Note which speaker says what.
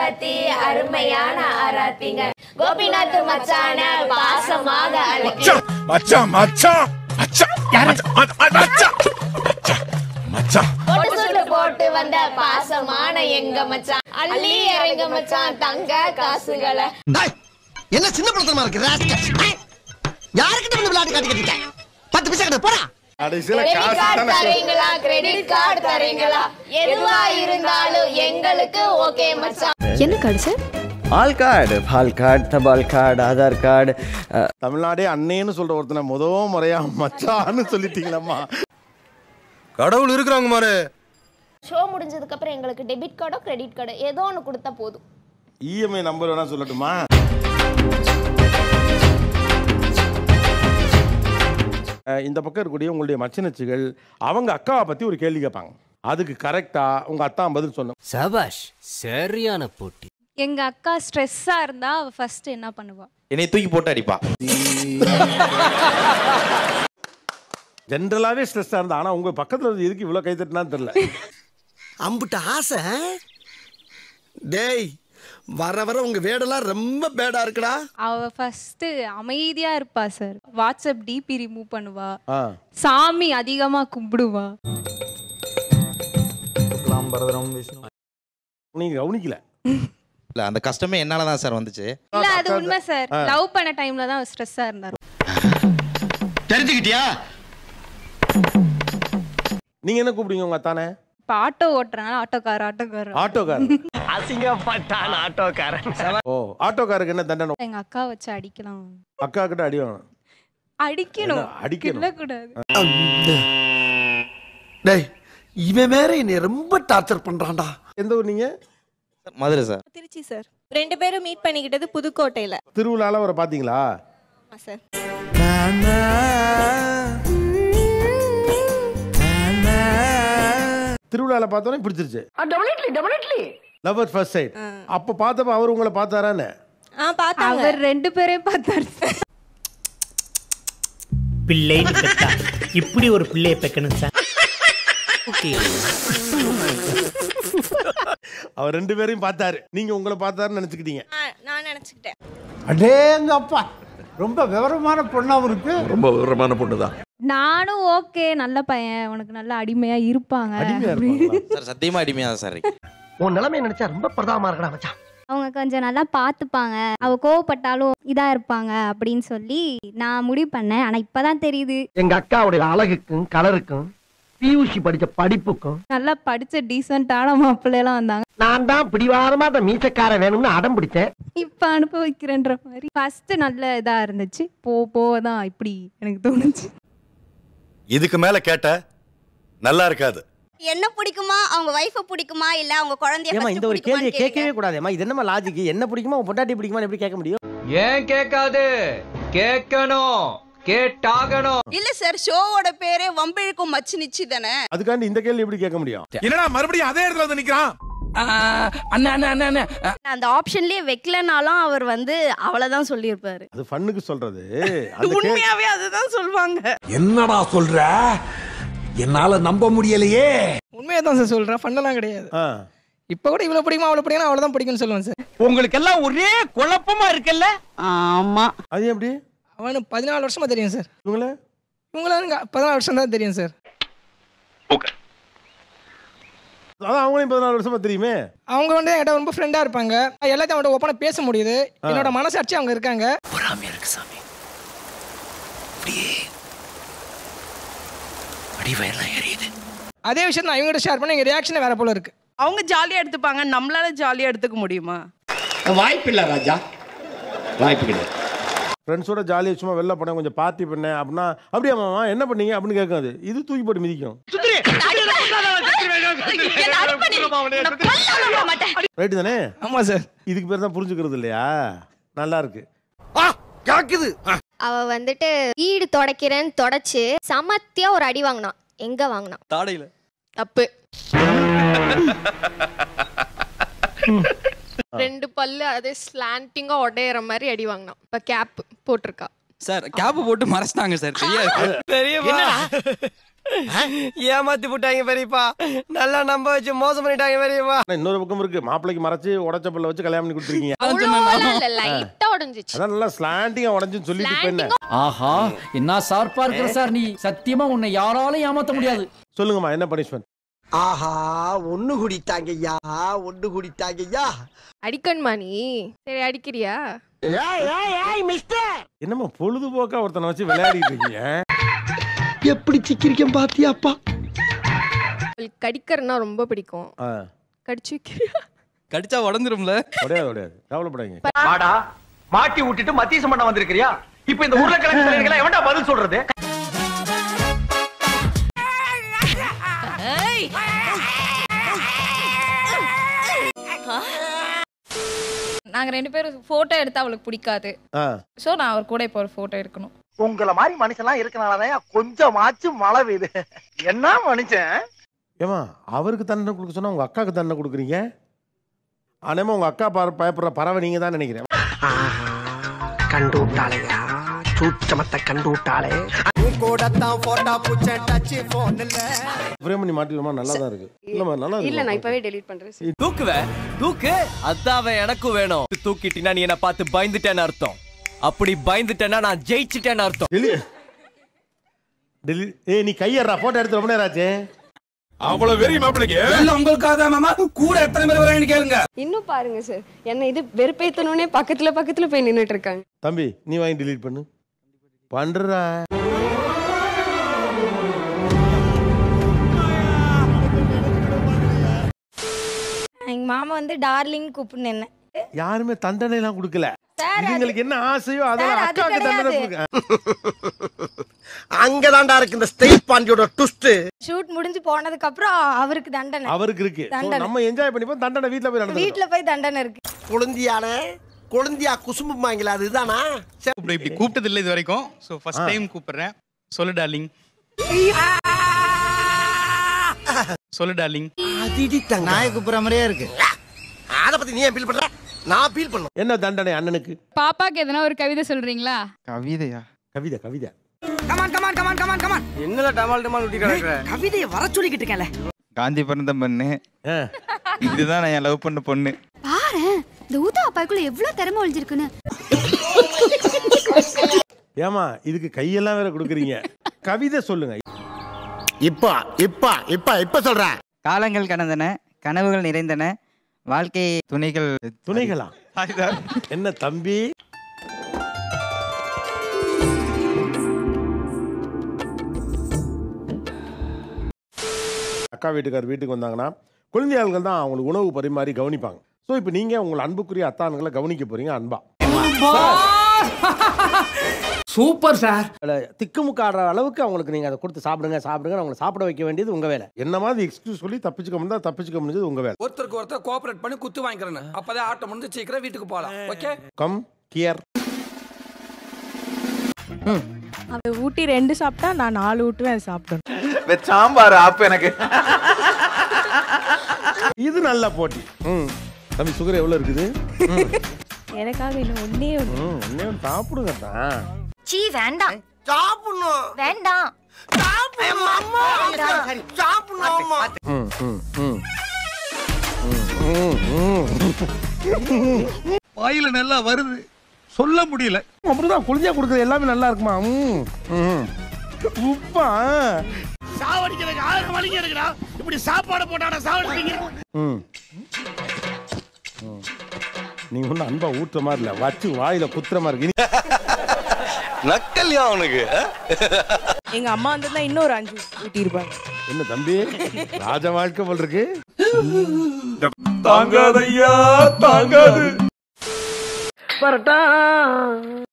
Speaker 1: ஆராத்தி அருமையான ஆராத்திங்க கோபிநாத் மச்சான பாசமாக அழைக்க
Speaker 2: மச்சான் மச்சான் மச்சான் மச்சான் மச்சான் மச்சான் மச்சான்
Speaker 1: போட்டு சுட்டு போட்டு வந்த பாசமான எங்க மச்சான் அள்ளி இறங்க மச்சான் தங்க காசுகளை
Speaker 3: என்ன சின்ன படத்தனமா இருக்கு ராஸ்கல் யாருக்கிட்ட வந்து விளையாட்டு காட்டிக்கிட்டு இருக்க பத்து பைசா கிட்ட போடா
Speaker 2: கடைசியில
Speaker 1: கிரெடிட்
Speaker 2: காசு
Speaker 1: கார்டு
Speaker 2: தானே
Speaker 1: தரீங்களா கிரெடிட் கார்டு தரீங்களா எதுவா இருந்தாலும் எங்களுக்கு ஓகே மச்சான்
Speaker 4: என்ன கார்டு சார்
Speaker 5: ஆல் கார்டு பால் கார்டு தபால் கார்டு ஆதார் கார்டு
Speaker 2: தமிழ்நாடே அண்ணேன்னு சொல்ற ஒருத்தனை முத முறையா மச்சான்னு சொல்லிட்டீங்களம்மா
Speaker 6: கடவுள் இருக்கிறாங்க மாரு
Speaker 1: ஷோ முடிஞ்சதுக்கு அப்புறம் எங்களுக்கு டெபிட் கார்டோ கிரெடிட் கார்டோ ஏதோ ஒன்று கொடுத்தா போதும்
Speaker 2: இஎம்ஐ நம்பர் வேணா சொல்லட்டுமா அஹ் இந்த பக்கம் இருக்கக்கூடிய உங்களுடைய மச்சினச்சிகள் அவங்க அக்காவை பத்தி ஒரு கேள்வி கேட்பாங்க அதுக்கு கரெக்டா உங்க அத்தா பதில் சொன்ன
Speaker 7: சபாஷ் சரியான போட்டி
Speaker 4: எங்க அக்கா ஸ்ட்ரெஸ்ஸா இருந்தா அவ ஃபர்ஸ்ட் என்ன பண்ணுவா
Speaker 6: என்னை தூக்கி போட்டு அடிப்பா
Speaker 2: ஜென்ரலாவே ஸ்ட்ரெஸ்ஸா இருந்தா ஆனா உங்க பக்கத்துல இருந்து எதுக்கு இவ்வளவு கை தட்டினான்னு தெரியல
Speaker 3: அம்புட்ட ஆசை டேய் வர வர உங்க வேடெல்லாம் ரொம்ப பேடா இருக்குடா
Speaker 4: அவ ஃபர்ஸ்ட் அமைதியா இருப்பா சார் வாட்ஸ்அப் டிபி ரிமூவ் பண்ணுவா
Speaker 2: ஆ
Speaker 4: சாமி அதிகமா கும்பிடுவா
Speaker 2: நீங்க கவனிக்கல
Speaker 6: இல்ல அந்த கஷ்டமே என்னால தான் சார் வந்துச்சு
Speaker 4: இல்ல அது உண்மை சார் லவ் பண்ண டைம்ல தான் ஸ்ட்ரெஸ்ஸா இருந்தாரு
Speaker 3: தெரிஞ்சுக்கிட்டியா
Speaker 2: நீங்க என்ன கூப்பிடுங்க உங்க அத்தானே
Speaker 4: இப்ப ஆட்டோ ஓட்டுறனால ஆட்டோக்கார ஆட்டோக்கார
Speaker 2: ஆட்டோக்காரன்
Speaker 5: அசிங்கப்பட்டான் ஆட்டோக்காரன்
Speaker 2: ஓ ஆட்டோக்காருக்கு என்ன தண்டனை
Speaker 4: எங்க அக்கா வச்சு அடிக்கலாம்
Speaker 2: அக்கா கிட்ட அடி வாங்கணும்
Speaker 4: அடிக்கணும்
Speaker 2: என்ன, அடிக்கணும்?
Speaker 4: கிள்ளக்கூடாது
Speaker 3: டேய் இவன் வேற என்னை ரொம்ப டார்ச்சர் பண்றான்டா
Speaker 2: எந்த ஊர் நீங்க
Speaker 6: மதுரை சார்
Speaker 8: திருச்சி சார் ரெண்டு பேரும் மீட் பண்ணிக்கிட்டது புதுக்கோட்டையில
Speaker 2: திருவிழால அவரை பாத்தீங்களா
Speaker 8: சார்
Speaker 2: திருவிழால பார்த்தோன்னே பிடிச்சிருச்சு லவ் அட் ஃபர்ஸ்ட் சைட் அப்ப பார்த்தப்ப அவர் உங்களை பார்த்தாரான்னு
Speaker 8: ஆ பார்த்தாங்க
Speaker 4: அவர் ரெண்டு பேரையும் பார்த்தாரு
Speaker 7: பிள்ளைன்னு பெத்தா இப்படி ஒரு பிள்ளையை பெக்கணும் சார் ஓகே
Speaker 2: அவர் ரெண்டு பேரையும் பார்த்தாரு நீங்க உங்களை பார்த்தாருன்னு நினைச்சுக்கிட்டீங்க
Speaker 8: ஆ, நான் நினைச்சுக்கிட்டேன்
Speaker 9: அடேங்கப்பா ரொம்ப விவரமான பொண்ணாவும் இருக்கு
Speaker 2: ரொம்ப விவரமான பொண்ணு தான்
Speaker 4: நானும் ஓகே நல்ல பையன் உனக்கு நல்ல அடிமையா இருப்பாங்க
Speaker 2: அடிமையா இருப்பாங்களா?
Speaker 6: சார் சத்தியமா அடிமையா தான் சார் இருக்கு
Speaker 3: உன் நிலைமையை நினைச்சா ரொம்ப பிரதாபமா இருக்கடா மச்சான்
Speaker 4: அவங்க கொஞ்சம் நல்லா பார்த்துப்பாங்க அவ கோவப்பட்டாலும் இதா இருப்பாங்க அப்படின்னு சொல்லி நான் முடிவு பண்ணேன் ஆனா இப்பதான் தெரியுது
Speaker 3: எங்க அக்காவுடைய அழகுக்கும் கலருக்கும் பியூசி படிச்ச படிப்புக்கும்
Speaker 4: நல்லா படிச்ச டீசென்டான மாப்பிள்ளை எல்லாம் வந்தாங்க
Speaker 3: நான் தான் பிடிவாதமா அந்த மீசக்கார வேணும்னு அடம் பிடிச்சேன்
Speaker 4: இப்ப அனுபவிக்கிறேன்ற மாதிரி ஃபர்ஸ்ட் நல்ல இதா இருந்துச்சு போ போதான் இப்படி எனக்கு தோணுச்சு
Speaker 6: இதுக்கு மேல கேட்ட நல்லா இருக்காது
Speaker 8: என்ன பிடிக்குமா அவங்க வைஃப பிடிக்குமா இல்ல அவங்க குழந்தைய
Speaker 5: ஏமா
Speaker 8: first
Speaker 5: இந்த ஒரு
Speaker 8: பிடிக்குமான்னு
Speaker 5: கேள்வியை கேட்கவே
Speaker 8: கேளுங்க.
Speaker 5: கூடாதேம்மா இது என்னமா லாஜிக் என்ன பிடிக்குமா உன் பொண்டாட்டி பிடிக்குமா எப்படி கேட்க முடியும்
Speaker 7: ஏன் கேட்காது கேட்கணும் கேட்டாகணும்
Speaker 8: இல்ல சார் ஷோவோட பேரே வம்பிழுக்கும் மச்சு நிச்சி தானே
Speaker 2: அதுக்காண்டி இந்த கேள்வி எப்படி கேட்க முடியும்
Speaker 6: என்னடா மறுபடியும் அதே இடத்துல வந்து நிக்கிறான்
Speaker 8: நான் அந்த ஆப்ஷன்லயே வைக்கலனாலும் அவர் வந்து அவ்வளவுதான் சொல்லியிருப்பாரு
Speaker 2: அது ஃபன்னுக்கு சொல்றது அந்த கே-
Speaker 8: அதுதான் சொல்லுவாங்க
Speaker 9: என்னடா சொல்ற என்னால நம்ப முடியலையே
Speaker 7: உண்மையை தான் சார் சொல்றேன் பண்ணலாம் கிடையாது
Speaker 2: ஆ.
Speaker 7: இப்ப கூட இவ்வளவு பிடிக்குமா அவ்வளவு பிடிக்கும் அவ்வளவுதான் பிடிக்கும்னு சொல்லுவேன் சார்
Speaker 5: உங்களுக்கு எல்லாம் ஒரே குழப்பமா இருக்குல்ல
Speaker 8: ஆமா
Speaker 2: அது எப்படி
Speaker 7: அவனுக்கு பதினாலு வருஷமா தெரியும் சார்
Speaker 2: இவங்கள
Speaker 7: இவங்களாம் பதினாலு வருஷம் தான் தெரியும் சார்
Speaker 2: அதான் அவங்களையும் பதினாலு வருஷமா தெரியுமே
Speaker 7: அவங்க வந்து என்கிட்ட ரொம்ப ஃப்ரெண்டா இருப்பாங்க எல்லாத்தையும் அவங்கள்ட்ட ஓப்பனா பேச முடியுது என்னோட மனசாட்சி அவங்க இருக்காங்க
Speaker 9: பொறாமையா இருக்கு சாமி அப்படியே அடிவயெல்லாம் எரியுது
Speaker 7: அதே விஷயத்தை நான் இவங்ககிட்ட ஷேர் பண்ணி எங்க ரியாக்ஷன் வேற போல இருக்கு
Speaker 8: அவங்க ஜாலியா எடுத்துப்பாங்க நம்மளால ஜாலியா எடுத்துக்க முடியுமா
Speaker 9: வாய்ப்பில்லை ராஜா வாய்ப்பு கிடையாது
Speaker 2: ஃப்ரெண்ட்ஸோட ஜாலியாக சும்மா வெளில போனேன் கொஞ்சம் பார்ட்டி பண்ணேன் அப்படின்னா அப்படியா மாமா என்ன பண்ணீங்க அப்படின்னு கேட்கும் அது இது தூக்கி போட்டு மிதிக்கும் ரைட்டு தானே
Speaker 7: ஆமா சார்
Speaker 2: இதுக்கு பேர் தான் புரிஞ்சுக்கிறது இல்லையா நல்லா இருக்கு
Speaker 3: காக்குது
Speaker 1: அவ வந்துட்டு வீடு தொடக்கிறேன்னு தொடச்சு சமத்தியா ஒரு அடி வாங்கினான் எங்க வாங்கினான்
Speaker 6: தாடையில
Speaker 1: தப்பு ரெண்டு பல்லு அதே ஸ்லாண்டிங்கா உடையற மாதிரி அடி வாங்கினான் இப்ப கேப் போட்டிருக்கா
Speaker 7: சார் கேப் போட்டு மறைச்சிட்டாங்க சார் தெரியாது
Speaker 3: ஏமாத்தி போட்டாங்க பெரியப்பா நல்லா நம்ப வச்சு மோசம் பண்ணிட்டாங்க பெரியப்பா
Speaker 2: ஆனா இன்னொரு பக்கம் இருக்கு மாப்பிளைக்கு மறைச்சு உடச்ச பல்ல வச்சு கல்யாணம் பண்ணி கொடுத்துருக்கீங்க
Speaker 1: அவ்வளோலாம் இல்ல லைட்டா உடைஞ்சிச்சு
Speaker 2: அதான் நல்லா ஸ்லாண்டிங்கா உடஞ்சுன்னு சொல்லிட்டு இப்ப என்ன
Speaker 10: ஆஹா என்ன சார்பா இருக்கிற சார் நீ சத்தியமா உன்னை யாராலும் ஏமாத்த முடியாது
Speaker 2: சொல்லுங்கம்மா என்ன பனிஷ்மெண்ட்
Speaker 3: ஆஹா ஒண்ணு குடித்தாங்கய்யா ஒண்ணு குடித்தாங்கய்யா
Speaker 1: அடிக்கணுமா நீ சரி அடிக்கிறியா
Speaker 3: ஏய் ஏய் ஏய் மிஸ்டர்
Speaker 2: என்னம்மா பொழுதுபோக்கா ஒருத்தனை வச்சு விளையாடிட்டு இருக்கீங்க
Speaker 3: எப்படி சிக்கிரிக்கம் பாத்தியாப்பா
Speaker 1: அவளுக்கு கடிக்கிறதுனா ரொம்ப பிடிக்கும்
Speaker 2: ஆ,
Speaker 1: கடிச்சு வைக்கிறியா
Speaker 6: கடிச்சா உடஞ்சிரும்ல
Speaker 2: உடையாது உடையாது கவலைப்படாதீங்க
Speaker 3: மாடா மாட்டி விட்டுட்டு மத்தியசம் பண்ண வந்திருக்கிறியா இப்ப இந்த உருளைக்கிழங்கு தலைவர்களா எவன்டா பதில் சொல்றது
Speaker 11: நாங்க ரெண்டு பேரும் போட்டோ எடுத்தா அவளுக்கு பிடிக்காது
Speaker 2: ஆ
Speaker 11: சோ நான் அவர் கூட இப்போ ஒரு போட்டோ எடுக்கணும்
Speaker 3: உங்கள மாதிரி மனுஷன்லாம் இருக்கனாலதான் கொஞ்சமாச்சும் மழை பெய்யுது என்ன மனுஷன்
Speaker 2: ஏமா அவருக்கு தண்டனை கொடுக்க சொன்னா உங்க அக்காவுக்கு தண்டனை கொடுக்குறீங்க ஆனாமா உங்க அக்கா பர- பயப்படுற பறவை நீங்க தான் நினைக்கிறேன்
Speaker 3: கண்டு விட்டாளையா சூச்சமத்தை கண்டு விட்டாளே கூடத்தான் போட்டா பூச்ச டச் போன்ல
Speaker 2: ஃப்ரேம் பண்ணி மாட்டிடுமா நல்லா தான் இருக்கு இல்லம்மா நல்லா
Speaker 1: இல்ல நான்
Speaker 2: இருக்கு
Speaker 1: இப்பவே டெலீட் பண்றேன்
Speaker 3: தூக்குவ தூக்கு அதாவ எனக்கும் வேணும் தூக்கிட்டினா நீ என்ன பார்த்து பயந்துட்டேன்னு அர்த்தம் அப்படி பயந்துட்டேன்னா நான் ஜெயிச்சிட்டேன்னு அர்த்தம்
Speaker 2: டெல்லி டெல்லி ஏய் நீ கையறா போட்டோ எடுத்து ரொம்ப நேரம் ஆச்சு
Speaker 6: அவ்வளவு வெறி மாப்பிளைக்கு
Speaker 9: உங்களுக்காக மாமா கூட எத்தனை பேர் வராங்கன்னு கேளுங்க
Speaker 1: இன்னும் பாருங்க சார் என்ன இது வெறுப்பேத்தணும்னே பக்கத்துல பக்கத்துல போய் நின்னுட்டு இருக்காங்க
Speaker 2: தம்பி நீ வாங்கி delete பண்ணு பண்றா
Speaker 8: எங்க மாமா வந்து டார்லிங் கூப்பிடுன்னு என்ன
Speaker 2: யாருமே தண்டனை எல்லாம் கொடுக்கல
Speaker 8: சார், அது-
Speaker 2: இதுங்களுக்கு என்ன ஆசையோ அதெல்லாம்
Speaker 8: சார், அது
Speaker 2: அக்காவுக்கு தண்டனை
Speaker 8: கிடையாது.
Speaker 2: கொடுக்க
Speaker 3: அங்கதான்டா இருக்கு இந்த ஸ்டேட் பாண்டியோட ட்விஸ்ட்
Speaker 8: ஷூட் முடிஞ்சு போனதுக்கு அப்புறம் அவருக்கு தண்டனை
Speaker 2: அவருக்கு இருக்கு So,
Speaker 8: தண்டனை.
Speaker 2: நம்ம என்ஜாய் பண்ணிப்போம் தண்டனை வீட்ல போய் நடந்து
Speaker 8: வீட்ல போய் தண்டனை இருக்கு
Speaker 3: குழந்தையால குழந்தையா குசும்புமாங்களா அதுதானா
Speaker 6: இப்படி இப்படி கூப்பிட்டது இல்லை இது வரைக்கும் ஸோ ஃபர்ஸ்ட் டைம் கூப்பிடுறேன் சொல்லு டார்லிங் சொல்லு டார்லிங்
Speaker 3: அதிடிட்டாங்க நாய கூப்பிடுற மாதிரியே இருக்கு அத பத்தி நீ ஏன் ஃபீல் பண்ற நான் ஃபீல் பண்ணேன்
Speaker 2: என்ன தண்டனை அண்ணனுக்கு
Speaker 11: பாப்பாக்கு எதனா ஒரு கவிதை சொல்றீங்களா
Speaker 6: கவிதையா
Speaker 2: கவிதை கவிதை
Speaker 3: come on come on come on come on come on என்னல டமால் டமால் ஊட்டி கிடக்குற கவிதையை வர சொல்லிக்கிட்டு இருக்கல
Speaker 6: காந்தி பிறந்த பொண்ணு இதுதான் நான் என் லவ் பண்ண பொண்ணு
Speaker 8: பாரு இந்த ஊதா அப்பாக்குள்ள எவ்வளவு திறமை ஒளிஞ்சிருக்குன்னு
Speaker 2: ஏமா இதுக்கு கையெல்லாம் வேற கொடுக்குறீங்க கவிதை சொல்லுங்க
Speaker 3: இப்ப இப்ப இப்ப இப்ப சொல்றேன்
Speaker 5: காலங்கள் கடந்தன கனவுகள் நிறைந்தன வாழ்க்கை துணைகள்
Speaker 2: துணைகளா என்ன தம்பி அக்கா வீட்டுக்கார் வீட்டுக்கு வந்தாங்கன்னா குழந்தையாள்கள் தான் அவங்களுக்கு உணவு பரிமாறி கவனிப்பாங்க ஸோ இப்போ நீங்க உங்கள் அன்புக்குரிய அத்தான்களை கவனிக்க போறீங்க அன்பா
Speaker 10: சூப்பர் சார்
Speaker 2: திக்குமுக்காடுற அளவுக்கு அவங்களுக்கு நீங்க அதை கொடுத்து சாப்பிடுங்க சாப்பிடுங்க அவங்களை சாப்பிட வைக்க வேண்டியது உங்க வேலை என்ன மாதிரி எக்ஸ்கியூஸ் சொல்லி தப்பிச்சுக்க முடிந்தா தப்பிச்சுக்க முடிஞ்சது உங்க வேலை
Speaker 9: ஒருத்தருக்கு ஒருத்தர் கோஆபரேட் பண்ணி குத்து வாங்கிக்கிறேன் அப்பதான் ஆட்டம் முடிஞ்சு சீக்கிரம் வீட்டுக்கு போலாம் ஓகே
Speaker 2: கம் கியர்
Speaker 11: அவ ஊட்டி ரெண்டு சாப்பிட்டா நான் நாலு ஊட்டுவேன் அது சாப்பிடணும்
Speaker 6: சாம்பார் ஆப்பு எனக்கு
Speaker 2: இது நல்ல போட்டி ம் தம்பி சுகர் எவ்வளோ இருக்குது ம்,
Speaker 11: எனக்காக இன்னும் ஒன்னே ஒண்ணு
Speaker 2: ம் ஒண்ணே ஒன்று சாப்பிடுங்க தான்
Speaker 8: சீ வேண்டாம்
Speaker 3: சாப்பிடணும்
Speaker 8: வேண்டாம்
Speaker 3: சரி சாப்பிடணும்
Speaker 2: ம் ம் ம் ம், ம், ம்.
Speaker 9: வாயில நல்லா வருது சொல்ல முடியல
Speaker 2: அப்படிதான் குழந்தையா கொடுக்குறது எல்லாமே நல்லா இருக்குமா ம் ம் உப்பா
Speaker 9: சாவடிக்கிறதுக்கு ஆயிரம் வழிங்க இருக்குடா இப்படி சாப்பாடு போட்டாடா சாவடிப்பீங்க
Speaker 2: ம் ம். நீ ஒன்றும் அன்பா ஊட்டுற மாதிரி இல்லை வச்சு வாயில குத்துற மாதிரி இருக்கு
Speaker 6: நக்கல்யா அவனுக்கு
Speaker 11: எங்க அம்மா வந்திருந்தா இன்னொரு அஞ்சு ஊட்டி இருப்பாங்க
Speaker 2: என்ன தம்பி ராஜ வாழ்க்கை போல் இருக்கு
Speaker 6: தாங்காதையா தாங்காது
Speaker 3: பரட்டா